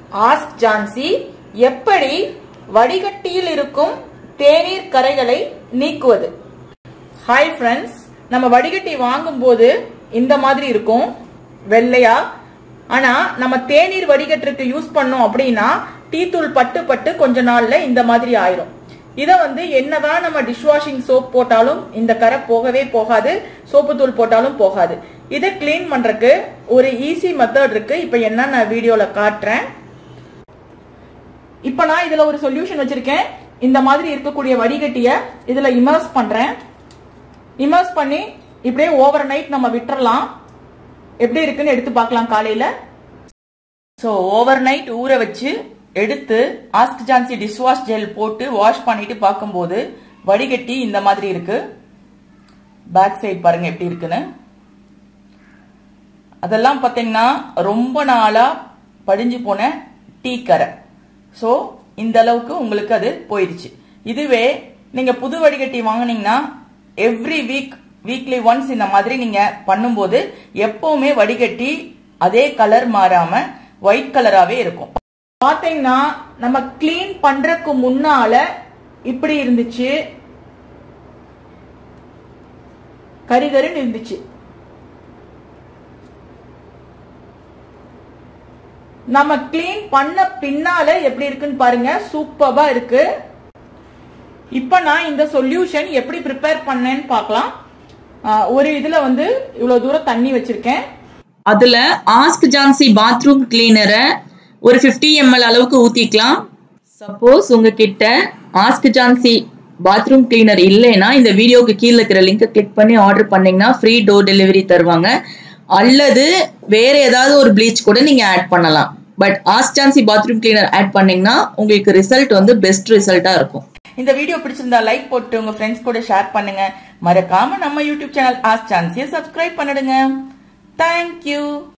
ask Jhansi எப்படி வடிகட்டியில் இருக்கும் தேநீர் கரைகளை நீக்குவது ஹாய் ஃப்ரெண்ட்ஸ் நம்ம வடிகட்டி வாங்கும்போது இந்த மாதிரி இருக்கும் வெள்ளையா ஆனா நம்ம தேநீர் வடிகட்டுறதுக்கு யூஸ் பண்ணோம் அப்படின்னா டீ தூள் பட்டு பட்டு கொஞ்ச நாள்ல இந்த மாதிரி ஆயிரும் இத வந்து என்னதான் நம்ம டிஷ்வாஷிங் சோப் போட்டாலும் இந்த கரை போகவே போகாது சோப்பு தூள் போட்டாலும் போகாது இதை கிளீன் பண்றதுக்கு ஒரு ஈஸி மெத்தட் இருக்கு இப்ப என்ன நான் வீடியோல காட்டுறேன் இப்ப நான் இதுல ஒரு சொல்யூஷன் வச்சிருக்கேன் இந்த மாதிரி இருக்கக்கூடிய வடிகட்டிய இதுல இமர்ஸ் பண்றேன் இமர்ஸ் பண்ணி இப்படியே ஓவர் நைட் நம்ம விட்டுறலாம் எப்படி இருக்குன்னு எடுத்து பார்க்கலாம் காலையில ஸோ ஓவர் நைட் ஊற வச்சு எடுத்து ஆஸ்க் ஜான்சி டிஷ்வாஷ் ஜெல் போட்டு வாஷ் பண்ணிட்டு பார்க்கும்போது வடிகட்டி இந்த மாதிரி இருக்கு பேக் சைடு பாருங்க எப்படி இருக்குன்னு அதெல்லாம் பார்த்தீங்கன்னா ரொம்ப நாளா படிஞ்சு போன டீ கரை ஸோ இந்த அளவுக்கு உங்களுக்கு அது போயிடுச்சு இதுவே நீங்க புது வடிகட்டி வாங்குனீங்கன்னா எவ்ரி வீக் வீக்லி ஒன்ஸ் இந்த மாதிரி நீங்க பண்ணும்போது எப்பவுமே வடிகட்டி அதே கலர் மாறாம ஒயிட் கலராவே இருக்கும் பாத்தீங்கன்னா நம்ம கிளீன் பண்றதுக்கு முன்னால இப்படி இருந்துச்சு கரிகருன்னு இருந்துச்சு நம்ம கிளீன் பண்ண பின்னால எப்படி இருக்குன்னு பாருங்க சூப்பரா இருக்கு இப்ப நான் இந்த சொல்யூஷன் எப்படி ப்ரிப்பேர் பண்ணேன்னு பார்க்கலாம் ஆஹ் ஒரு இதுல வந்து இவ்வளவு தூரம் தண்ணி வச்சிருக்கேன் அதுல ஆஸ்க் ஜான்சி பாத்ரூம் கிளீனரை ஒரு 50 எம்எல் அளவுக்கு ஊத்திக்கலாம் சப்போஸ் உங்ககிட்ட ஆஸ்க் ஜான்சி பாத்ரூம் கிளீனர் இல்லைன்னா இந்த வீடியோக்கு கீழே இருக்கிற லிங்கை கிளிக் பண்ணி ஆர்டர் பண்ணீங்கன்னா ஃப்ரீ டோர் டெலிவரி தருவாங்க அல்லது வேற ஏதாவது ஒரு ப்ளீச் கூட நீங்க ஆட் பண்ணலாம் but ask Jansi bathroom cleaner add பண்ணீங்கன்னா உங்களுக்கு ரிசல்ட் வந்து பெஸ்ட் ரிசல்ட்டா இருக்கும் இந்த வீடியோ பிடிச்சிருந்தா லைக் போட்டு உங்க ஃப்ரெண்ட்ஸ் கூட ஷேர் பண்ணுங்க மறக்காம நம்ம யூடியூப் சேனல் ஆஸ் சான்சியை சப்ஸ்கிரைப் பண்ணிடுங்க தேங்க்யூ